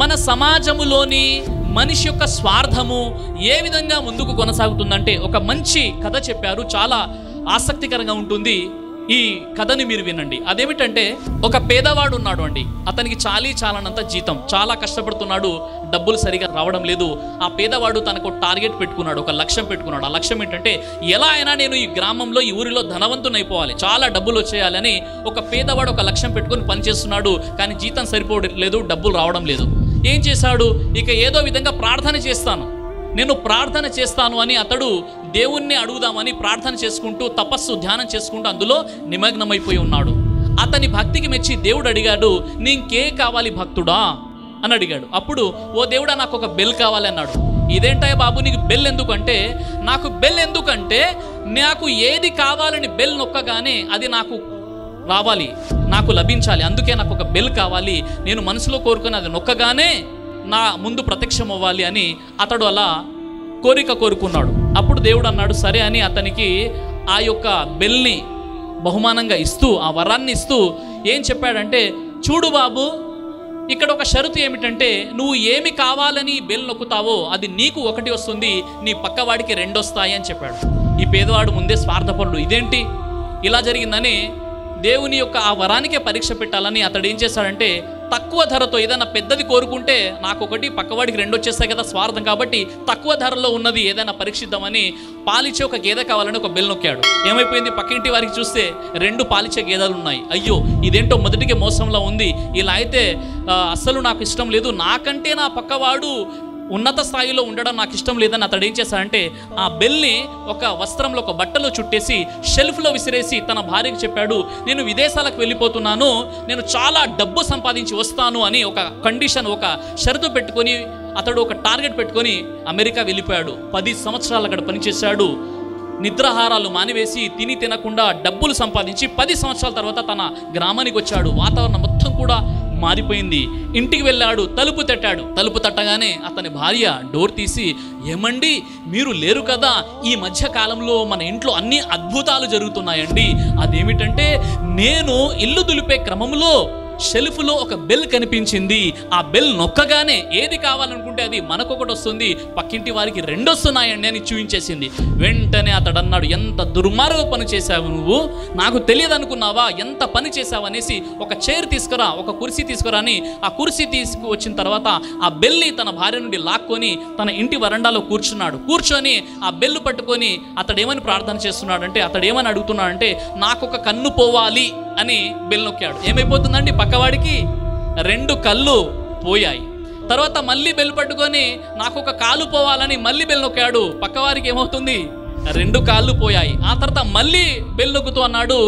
మన సమాజములోని మనిషి యొక్క స్వార్థము ఏ విధంగా ముందుకు కొనసాగుతుందంటే ఒక మంచి కథ చెప్పారు చాలా ఆసక్తికరంగా ఉంటుంది ఈ కథని మీరు వినండి అదేమిటంటే ఒక పేదవాడు ఉన్నాడు అండి అతనికి చాలీ చాలనంత జీతం చాలా కష్టపడుతున్నాడు డబ్బులు సరిగా రావడం లేదు ఆ పేదవాడు తనకు టార్గెట్ పెట్టుకున్నాడు ఒక లక్ష్యం పెట్టుకున్నాడు ఆ లక్ష్యం ఏంటంటే ఎలా అయినా నేను ఈ గ్రామంలో ఈ ఊరిలో ధనవంతునైపోవాలి చాలా డబ్బులు వచ్చేయాలని ఒక పేదవాడు ఒక లక్ష్యం పెట్టుకొని పనిచేస్తున్నాడు కానీ జీతం సరిపోవట్లేదు డబ్బులు రావడం లేదు ఏం చేశాడు ఇక ఏదో విధంగా ప్రార్థన చేస్తాను నేను ప్రార్థన చేస్తాను అని అతడు దేవుణ్ణి అడుగుదామని ప్రార్థన చేసుకుంటూ తపస్సు ధ్యానం చేసుకుంటూ అందులో నిమగ్నమైపోయి ఉన్నాడు అతని భక్తికి మెచ్చి దేవుడు అడిగాడు నీకే కావాలి భక్తుడా అని అడిగాడు అప్పుడు ఓ దేవుడా నాకు ఒక బెల్ కావాలి అన్నాడు ఇదేంటాయ బాబు నీకు బెల్ ఎందుకంటే నాకు బెల్ ఎందుకంటే నాకు ఏది కావాలని బెల్ నొక్కగానే అది నాకు రావాలి నాకు లభించాలి అందుకే నాకు ఒక బెల్ కావాలి నేను మనసులో కోరుకుని అది నొక్కగానే నా ముందు ప్రత్యక్షం అవ్వాలి అని అతడు అలా కోరిక కోరుకున్నాడు అప్పుడు దేవుడు అన్నాడు సరే అని అతనికి ఆ యొక్క బెల్ని బహుమానంగా ఇస్తూ ఆ వరాన్ని ఇస్తూ ఏం చెప్పాడంటే చూడు బాబు ఇక్కడ ఒక షరతు ఏమిటంటే నువ్వు ఏమి కావాలని బెల్ నొక్కుతావో అది నీకు ఒకటి వస్తుంది నీ పక్కవాడికి రెండు వస్తాయి అని చెప్పాడు ఈ పేదవాడు ముందే స్వార్థపరుడు ఇదేంటి ఇలా జరిగిందని దేవుని యొక్క ఆ వరానికే పరీక్ష పెట్టాలని అతడు ఏం చేశాడంటే తక్కువ ధరతో ఏదైనా పెద్దది కోరుకుంటే నాకు ఒకటి పక్కవాడికి రెండు వచ్చేస్తాయి కదా స్వార్థం కాబట్టి తక్కువ ధరలో ఉన్నది ఏదైనా పరీక్షిద్దామని పాలిచ్చే ఒక గేదె కావాలని ఒక బెల్ నొక్కాడు ఏమైపోయింది పక్కింటి వారికి చూస్తే రెండు పాలిచ్చే గేదెలు ఉన్నాయి అయ్యో ఇదేంటో మొదటికే మోసంలో ఉంది ఇలా అయితే ఆ, అస్సలు నాకు ఇష్టం లేదు నాకంటే నా పక్కవాడు ఉన్నత స్థాయిలో ఉండడం నాకు ఇష్టం లేదని అతడు ఏం చేశాడంటే ఆ బెల్ని ఒక వస్త్రంలో ఒక బట్టలో చుట్టేసి షెల్ఫ్లో విసిరేసి తన భార్యకు చెప్పాడు నేను విదేశాలకు వెళ్ళిపోతున్నాను నేను చాలా డబ్బు సంపాదించి వస్తాను అని ఒక కండిషన్ ఒక షరతు పెట్టుకొని అతడు ఒక టార్గెట్ పెట్టుకొని అమెరికా వెళ్ళిపోయాడు పది సంవత్సరాలు అక్కడ పనిచేశాడు నిద్రాహారాలు మానివేసి తిని తినకుండా డబ్బులు సంపాదించి పది సంవత్సరాల తర్వాత తన గ్రామానికి వచ్చాడు వాతావరణం మొత్తం కూడా మారిపోయింది ఇంటికి వెళ్ళాడు తలుపు తట్టాడు తలుపు తట్టగానే అతని భార్య డోర్ తీసి ఏమండి మీరు లేరు కదా ఈ మధ్య కాలంలో మన ఇంట్లో అన్ని అద్భుతాలు జరుగుతున్నాయండి అదేమిటంటే నేను ఇల్లు దులిపే క్రమంలో షెల్ఫ్లో ఒక బెల్ కనిపించింది ఆ బెల్ నొక్కగానే ఏది కావాలనుకుంటే అది మనకొకటి వస్తుంది పక్కింటి వారికి రెండు వస్తున్నాయండి అని చూపించేసింది వెంటనే అతడు అన్నాడు ఎంత దుర్మార్గ పని చేశావు నువ్వు నాకు తెలియదు అనుకున్నావా ఎంత పని చేశావు అనేసి ఒక చైర్ తీసుకురా ఒక కుర్చీ తీసుకురా అని ఆ కుర్చీ తీసుకువచ్చిన తర్వాత ఆ బెల్ని తన భార్య నుండి లాక్కొని తన ఇంటి వరండాలో కూర్చున్నాడు కూర్చొని ఆ బెల్లు పట్టుకొని అతడు ఏమని ప్రార్థన చేస్తున్నాడంటే అతడు ఏమని అడుగుతున్నాడంటే నాకు ఒక కన్ను పోవాలి అని బెల్ నొక్కాడు ఏమైపోతుందండి పక్కవాడికి రెండు కళ్ళు పోయాయి తర్వాత మళ్ళీ బెల్ పట్టుకొని నాకు ఒక కాలు పోవాలని మళ్ళీ బెల్ నొక్కాడు పక్కవారికి ఏమవుతుంది రెండు కాళ్ళు పోయాయి ఆ తర్వాత మళ్ళీ బెల్ నొక్కుతూ అన్నాడు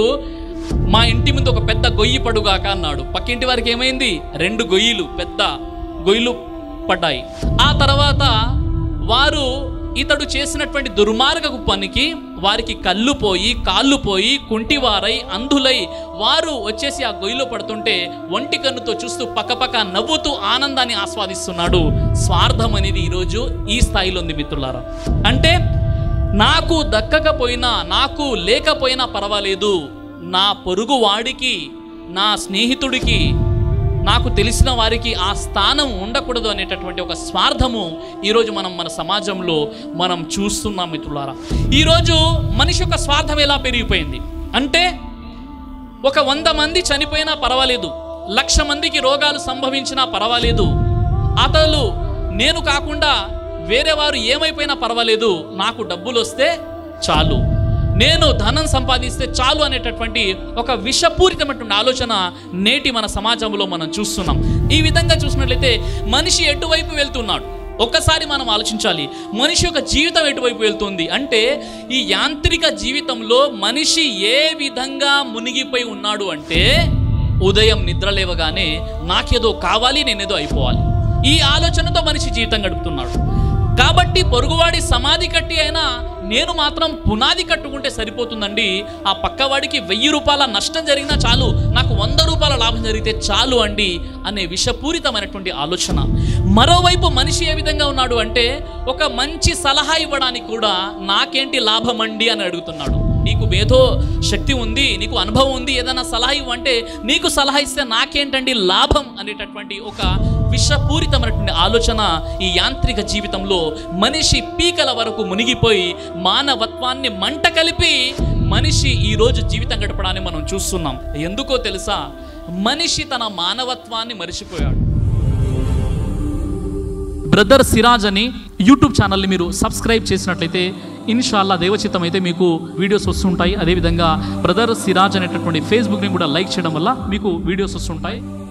మా ఇంటి ముందు ఒక పెద్ద గొయ్యి పడుగాక అన్నాడు పక్కింటి వారికి ఏమైంది రెండు గొయ్యిలు పెద్ద గొయ్యిలు పడ్డాయి ఆ తర్వాత వారు ఇతడు చేసినటువంటి దుర్మార్గపు పనికి వారికి కళ్ళు పోయి కాళ్ళు పోయి కుంటివారై అంధులై వారు వచ్చేసి ఆ గొయ్యిలో పడుతుంటే ఒంటి కన్నుతో చూస్తూ పక్కపక్క నవ్వుతూ ఆనందాన్ని ఆస్వాదిస్తున్నాడు స్వార్థం అనేది ఈరోజు ఈ స్థాయిలో ఉంది మిత్రులారా అంటే నాకు దక్కకపోయినా నాకు లేకపోయినా పర్వాలేదు నా పొరుగు వాడికి నా స్నేహితుడికి నాకు తెలిసిన వారికి ఆ స్థానం ఉండకూడదు అనేటటువంటి ఒక స్వార్థము ఈరోజు మనం మన సమాజంలో మనం చూస్తున్నాం మిత్రులారా ఈరోజు మనిషి యొక్క స్వార్థం ఎలా పెరిగిపోయింది అంటే ఒక వంద మంది చనిపోయినా పర్వాలేదు లక్ష మందికి రోగాలు సంభవించినా పర్వాలేదు అతలు నేను కాకుండా వేరే వారు ఏమైపోయినా పర్వాలేదు నాకు డబ్బులు వస్తే చాలు నేను ధనం సంపాదిస్తే చాలు అనేటటువంటి ఒక విషపూరితమైనటువంటి ఆలోచన నేటి మన సమాజంలో మనం చూస్తున్నాం ఈ విధంగా చూసినట్లయితే మనిషి ఎటువైపు వెళ్తున్నాడు ఒక్కసారి మనం ఆలోచించాలి మనిషి యొక్క జీవితం ఎటువైపు వెళ్తుంది అంటే ఈ యాంత్రిక జీవితంలో మనిషి ఏ విధంగా మునిగిపోయి ఉన్నాడు అంటే ఉదయం నిద్ర లేవగానే నాకేదో కావాలి నేనేదో అయిపోవాలి ఈ ఆలోచనతో మనిషి జీవితం గడుపుతున్నాడు కాబట్టి పొరుగువాడి సమాధి కట్టి అయినా నేను మాత్రం పునాది కట్టుకుంటే సరిపోతుందండి ఆ పక్కవాడికి వెయ్యి రూపాయల నష్టం జరిగినా చాలు నాకు వంద రూపాయల లాభం జరిగితే చాలు అండి అనే విషపూరితమైనటువంటి ఆలోచన మరోవైపు మనిషి ఏ విధంగా ఉన్నాడు అంటే ఒక మంచి సలహా ఇవ్వడానికి కూడా నాకేంటి లాభం అండి అని అడుగుతున్నాడు నీకు మేధో శక్తి ఉంది నీకు అనుభవం ఉంది ఏదైనా సలహా ఇవ్వంటే నీకు సలహా ఇస్తే నాకేంటండి లాభం అనేటటువంటి ఒక విషపూరితమైనటువంటి ఆలోచన ఈ యాంత్రిక జీవితంలో మనిషి పీకల వరకు మునిగిపోయి మానవత్వాన్ని మంట కలిపి మనిషి ఈ రోజు జీవితం గడపడాన్ని మనం చూస్తున్నాం ఎందుకో తెలుసా మనిషి తన మానవత్వాన్ని మరిచిపోయాడు బ్రదర్ సిరాజ్ అని యూట్యూబ్ ఛానల్ని మీరు సబ్స్క్రైబ్ చేసినట్లయితే ఇన్షాల్లా దేవచిత్తం అయితే మీకు వీడియోస్ వస్తుంటాయి అదేవిధంగా బ్రదర్ సిరాజ్ అనేటటువంటి ఫేస్బుక్ని కూడా లైక్ చేయడం వల్ల మీకు వీడియోస్ వస్తుంటాయి